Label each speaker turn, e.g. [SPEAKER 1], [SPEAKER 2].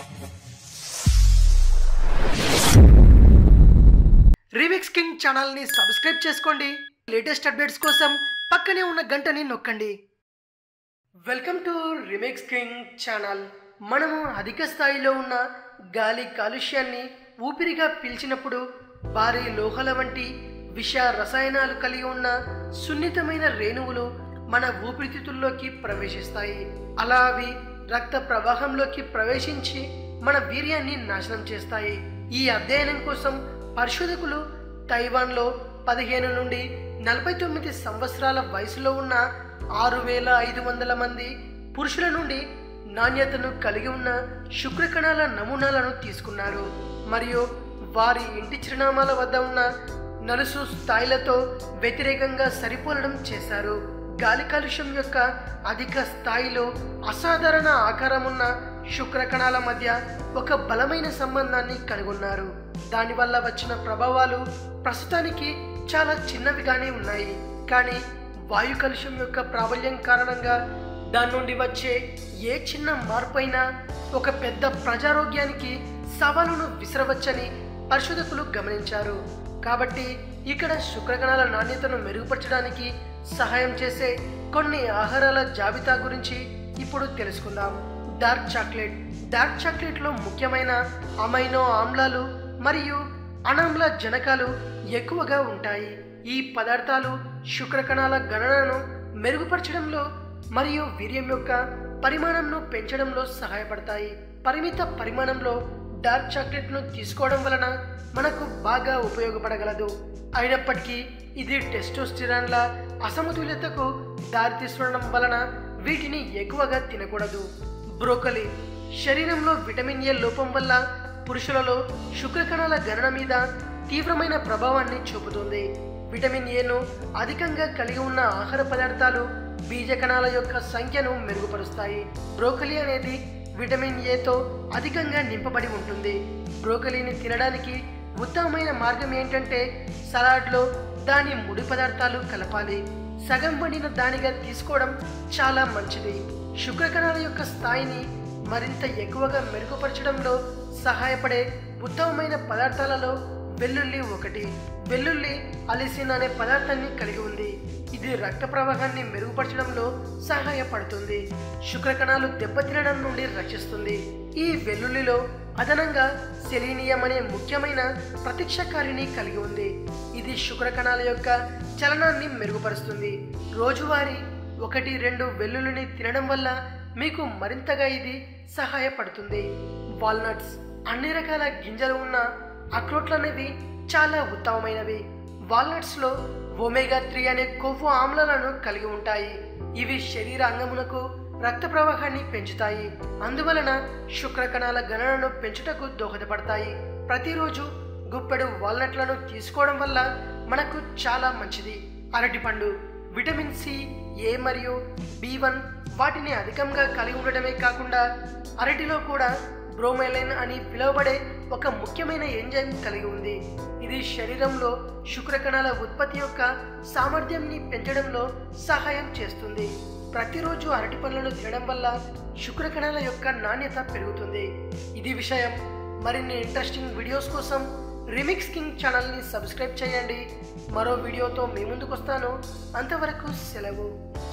[SPEAKER 1] remix king ఛానల్ని subscribe చేసుకోండి latest updates కోసం పక్కనే ఉన్న గంటని నొక్కండి welcome to remix king channel మనము అధిక స్థాయిలో ఉన్న గాలి కాలుష్యాన్ని ఊపిరిగా పీల్చినప్పుడు భారీ లోహాల వంటి విష రసాయనాలు కలిగి ఉన్న సున్నితమైన రేణువులు మన ఊపిరితిత్తుల్లోకి ప్రవేశిస్తాయి అలా అవి రక్త ప్రవాహంలోకి ప్రవేశించి మన వీర్యాన్ని నాశనం చేస్తాయి ఈ అధ్యయనం కోసం పరిశోధకులు తైవాన్లో పదిహేను నుండి నలభై తొమ్మిది సంవత్సరాల వయసులో ఉన్న ఆరు వేల ఐదు వందల మంది పురుషుల నుండి నాణ్యతను కలిగి ఉన్న శుక్రకణాల నమూనాలను తీసుకున్నారు మరియు వారి ఇంటి చిరునామాల వద్ద ఉన్న నలుసు స్థాయిలతో వ్యతిరేకంగా సరిపోలడం చేశారు గాలి కాలుష్యం యొక్క అధిక స్థాయిలో అసాధారణ ఆకారం ఉన్న శుక్రకణాల మధ్య ఒక బలమైన సంబంధాన్ని కనుగొన్నారు దానివల్ల వచ్చిన ప్రభావాలు ప్రస్తుతానికి చాలా చిన్నవిగానే ఉన్నాయి కానీ వాయు కాలుష్యం యొక్క ప్రాబల్యం కారణంగా దాని నుండి వచ్చే ఏ చిన్న మార్పు అయినా ఒక పెద్ద ప్రజారోగ్యానికి సవాలును విసరవచ్చని పరిశోధకులు గమనించారు కాబట్టి ఇక్కడ శుక్రకణాల నాణ్యతను మెరుగుపరచడానికి సహాయం చేసే కొన్ని ఆహారాల జాబితా గురించి ఇప్పుడు తెలుసుకుందాం డార్క్ చాక్లెట్ డార్క్ చాక్లెట్లో ముఖ్యమైన అమైనో ఆమ్లాలు మరియు అనామ్ల జనకాలు ఎక్కువగా ఉంటాయి ఈ పదార్థాలు శుక్రకణాల గణనను మెరుగుపరచడంలో మరియు వీర్యం యొక్క పరిమాణంను పెంచడంలో సహాయపడతాయి పరిమిత పరిమాణంలో డార్క్ చాక్లెట్ను తీసుకోవడం వలన మనకు బాగా ఉపయోగపడగలదు అయినప్పటికీ ఇది టెస్టోస్టిరాన్ల అసమతుల్యతకు దారితీస్తుండడం వలన వీటిని ఎక్కువగా తినకూడదు బ్రోకలి శరీరంలో విటమిన్ ఏ లోపం వల్ల పురుషులలో శుక్రకణాల గణన మీద తీవ్రమైన ప్రభావాన్ని చూపుతుంది విటమిన్ ఏను అధికంగా కలిగి ఉన్న ఆహార పదార్థాలు బీజ కణాల యొక్క సంఖ్యను మెరుగుపరుస్తాయి బ్రోకలి అనేది విటమిన్ ఏతో అధికంగా నింపబడి ఉంటుంది బ్రోకలీని తినడానికి ఉత్తమమైన మార్గం ఏంటంటే సలాడ్లో దాని ముడి పదార్థాలు కలపాలి సగం వండిన దానిగా తీసుకోవడం చాలా మంచిది శుక్రకణాల యొక్క స్థాయిని మరింత ఎక్కువగా మెరుగుపరచడంలో సహాయపడే ఉత్తమమైన పదార్థాలలో వెల్లుల్లి ఒకటి వెల్లుల్లి అలిసిన్ అనే పదార్థాన్ని కలిగి ఉంది ఇది రక్త ప్రవాహాన్ని మెరుగుపరచడంలో సహాయపడుతుంది శుక్రకణాలు దెబ్బతినడం నుండి రక్షిస్తుంది ఈ వెల్లుల్లిలో అదనంగా సెలీనియం అనే ముఖ్యమైన ప్రతిక్షకారిని కలిగి ఉంది ఇది శుక్రకణాల యొక్క చలనాన్ని మెరుగుపరుస్తుంది రోజువారీ ఒకటి రెండు వెల్లుల్లిని తినడం వల్ల మీకు మరింతగా ఇది సహాయపడుతుంది వాల్నట్స్ అన్ని రకాల గింజలు ఉన్న అక్రోట్లు అనేవి చాలా ఉత్తమమైనవి వాల్నట్స్లో ఒమేగా త్రీ అనే కొవ్వు ఆమ్లాలను కలిగి ఉంటాయి ఇవి శరీర అంగమునకు రక్త ప్రవాహాన్ని పెంచుతాయి అందువలన శుక్రకణాల గణనను పెంచుటకు దోహదపడతాయి ప్రతిరోజు గుప్పెడు వాల్నట్లను తీసుకోవడం వల్ల మనకు చాలా మంచిది అరటిపండు విటమిన్ సి ఏ మరియు బి వన్ వాటిని అధికంగా కలిగి ఉండటమే కాకుండా అరటిలో కూడా బ్రోమైలైన్ అని పిలువబడే ఒక ముఖ్యమైన ఎంజైమ్ కలిగి ఉంది ఇది శరీరంలో శుక్రకణాల ఉత్పత్తి యొక్క సామర్థ్యాన్ని పెంచడంలో సహాయం చేస్తుంది ప్రతిరోజు అరటి పండ్లను తినడం వల్ల శుక్రకణాల యొక్క నాణ్యత పెరుగుతుంది ఇది విషయం మరిన్ని ఇంట్రెస్టింగ్ వీడియోస్ కోసం రిమిక్స్ కింగ్ ఛానల్ని సబ్స్క్రైబ్ చేయండి మరో వీడియోతో మీ ముందుకు వస్తాను అంతవరకు సెలవు